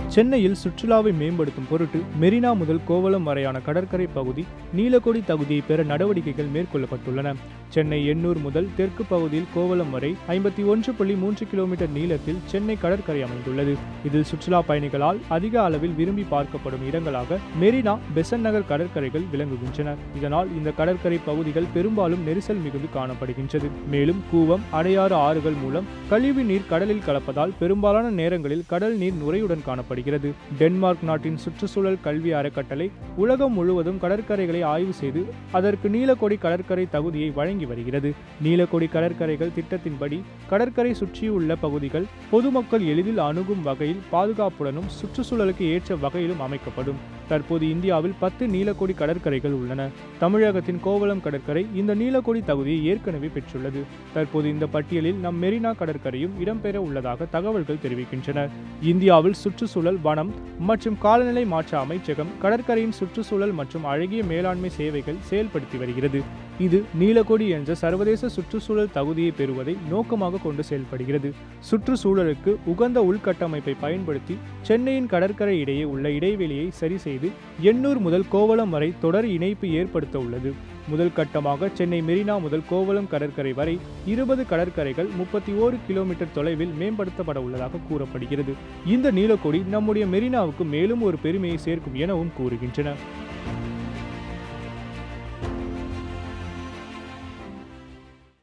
சென்னையில் சுற்றுலாவை மேம்படுத்தும் பொருட்டு மெரினா முதல் கோவளம் வரையான கடற்கரை பகுதி நீலக்கொடி தகுதியை பெற நடவடிக்கைகள் மேற்கொள்ளப்பட்டுள்ளன சென்னை எண்ணூர் முதல் தெற்கு பகுதியில் கோவளம் வரை ஐம்பத்தி ஒன்று புள்ளி மூன்று கிலோமீட்டர் நீளத்தில் சென்னை கடற்கரை அமைந்துள்ளது இதில் சுற்றுலா பயணிகளால் அதிக அளவில் விரும்பி பார்க்கப்படும் இடங்களாக மெரினா பெசன் நகர் கடற்கரைகள் விளங்குகின்றன இதனால் இந்த கடற்கரை பகுதிகள் பெரும்பாலும் நெரிசல் மிகுந்து காணப்படுகின்றது மேலும் கூவம் அடையாறு ஆறுகள் மூலம் கழிவு நீர் கடலில் கலப்பதால் பெரும்பாலான நேரங்களில் கடல் நீர் நுரையுடன் காணப்படுகிறது டென்மார்க் நாட்டின் சுற்றுச்சூழல் கல்வி அறக்கட்டளை உலகம் முழுவதும் கடற்கரைகளை ஆய்வு செய்து அதற்கு நீலக்கொடி கடற்கரை தகுதியை வழங்கி வருகிறது நீலக்கொடி கடற்கரைகள் திட்டத்தின்படி கடற்கரை சுற்றியுள்ள பகுதிகள் பொதுமக்கள் எளிதில் அணுகும் வகையில் பாதுகாப்புடனும் சுற்றுச்சூழலுக்கு ஏற்ற வகையிலும் அமைக்கப்படும் தற்போது இந்தியாவில் பத்து நீலக்கொடி கடற்கரைகள் உள்ளன தமிழகத்தின் கோவளம் கடற்கரை இந்த நீலக்கொடி தகுதியை ஏற்கனவே பெற்றுள்ளது தற்போது இந்த பட்டியலில் நம் மெரினா கடற்கரையும் இடம்பெற உள்ளதாக தகவல்கள் தெரிவிக்கின்றன இந்தியாவில் சுற்றுச்சூழல் வனம் மற்றும் காலநிலை மாற்ற அமைச்சகம் கடற்கரையின் சுற்றுச்சூழல் மற்றும் அழகிய மேலாண்மை சேவைகள் செயல்படுத்தி வருகிறது இது நீலக்கொடி என்ற சர்வதேச சுற்றுச்சூழல் தகுதியை பெறுவதை நோக்கமாக கொண்டு செயல்படுகிறது சுற்றுச்சூழலுக்கு உகந்த உள்கட்டமைப்பை பயன்படுத்தி சென்னையின் கடற்கரை இடையே உள்ள இடைவெளியை சரி செய்து எண்ணூர் முதல் கோவளம் வரை தொடர் இணைப்பு ஏற்படுத்த உள்ளது முதல் கட்டமாக சென்னை மெரினா முதல் கோவளம் கடற்கரை வரை இருபது கடற்கரைகள் முப்பத்தி ஓரு கிலோமீட்டர் தொலைவில் மேம்படுத்தப்பட உள்ளதாக கூறப்படுகிறது இந்த நீலக்கொடி நம்முடைய மெரினாவுக்கு மேலும் ஒரு பெருமையை சேர்க்கும் எனவும் கூறுகின்றன